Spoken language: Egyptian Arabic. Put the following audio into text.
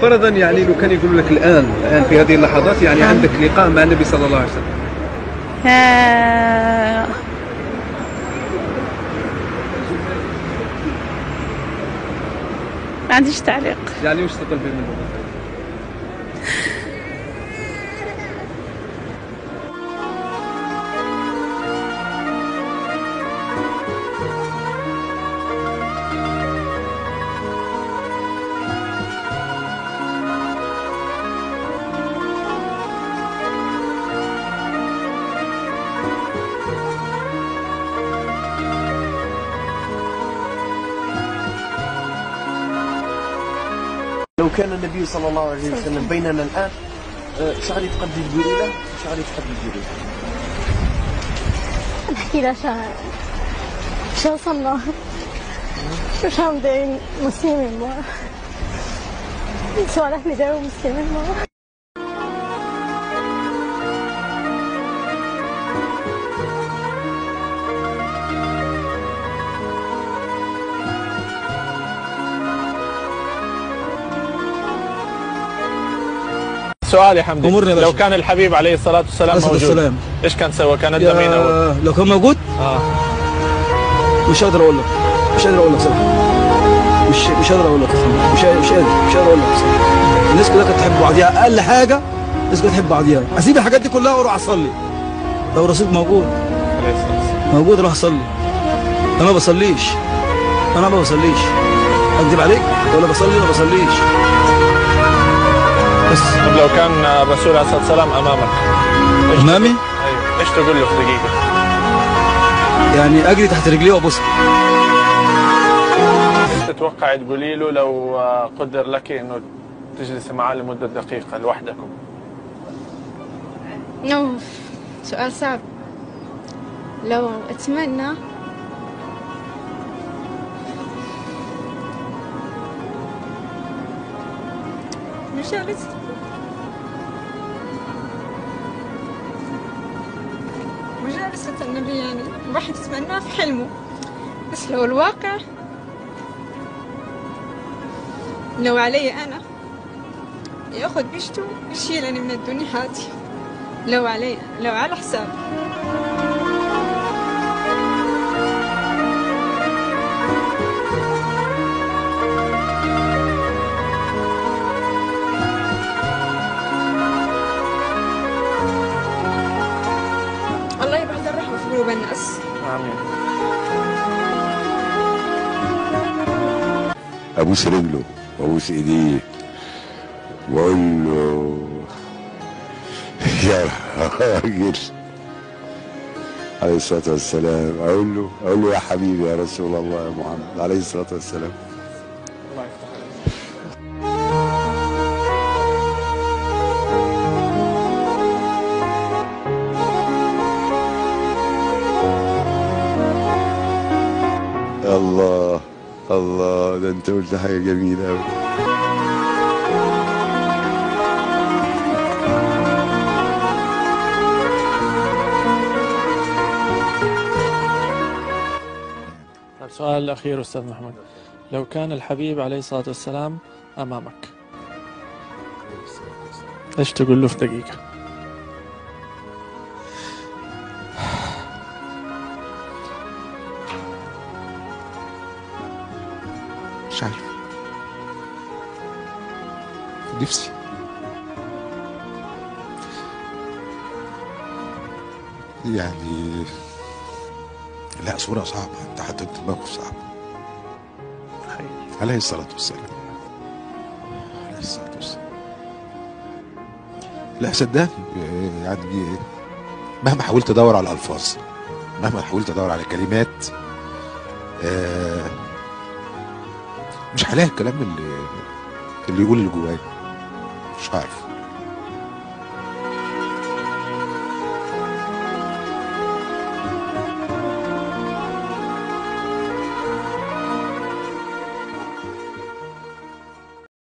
فرضا يعني لو كان يقول لك الان الان في هذه اللحظات يعني نعم. عندك لقاء مع النبي صلى الله عليه وسلم آه، ما عنديش تعليق يعني وش تطلبي منه مثلا؟ لو كان النبي صلى الله عليه وسلم بيننا الآن آه، شعري تقدر تقولي له شعري تقدر تقولي له نحكي لها شعر شو وصلنا شو عم داير مسلمين ما سوالف لي داير مسلمين ما سؤال يا حمدي أمورنا يا لو باشا. كان الحبيب عليه الصلاة والسلام عليه الصلاة موجود والسلام. ايش كان سوى؟ كان ادى مين اول؟ يا لو كان موجود اه مش قادر اقول لك مش قادر اقول لك صراحه مش مش قادر اقول لك مش مش قادر مش قادر اقول لك صراحه الناس كلها كانت تحب بعضيها اقل حاجه الناس كلها تحب بعضيها اسيب الحاجات دي كلها واروح اصلي لو رسول موجود عليه الصلاة والسلام موجود اروح اصلي انا ما بصليش انا ما بصليش اكذب عليك ولا بصلي ولا بصليش بس طب لو كان الرسول عليه الصلاة والسلام امامك إيش امامي ايوه ايش تقول له في دقيقة؟ يعني اجري تحت رجليه وابص ايش تتوقع تقولي له لو آه، قدر لك انه تجلسي معاه لمدة دقيقة لوحدكم؟ أوف سؤال صعب لو أتمنى مجالس مجالسة النبي يعني الواحد يتمناه في حلمه بس لو الواقع لو علي أنا ياخذ بيشته يشيلني من الدنيا هاتي لو علي لو على حساب الله يبعث الرحمة في قلوب الناس امين ابوس رجله وابوس ايديه واقول له يا راجل عليه الصلاه والسلام اقول له اقول له يا حبيبي يا رسول الله يا محمد عليه الصلاه والسلام الله يفتح عليك الله الله ده انت قلت حاجه جميله قوي طيب السؤال الأخير أستاذ محمود لو كان الحبيب عليه الصلاة والسلام أمامك ايش تقول له في دقيقة؟ مش عارف نفسي يعني لا صورة صعبة انت حطيت موقف صعب عليه الصلاة والسلام عليه الصلاة والسلام لا صدقني يعني مهما حاولت ادور على الالفاظ مهما حاولت ادور على كلمات آه مش هلاقي الكلام اللي اللي يقول اللي جوايا مش عارف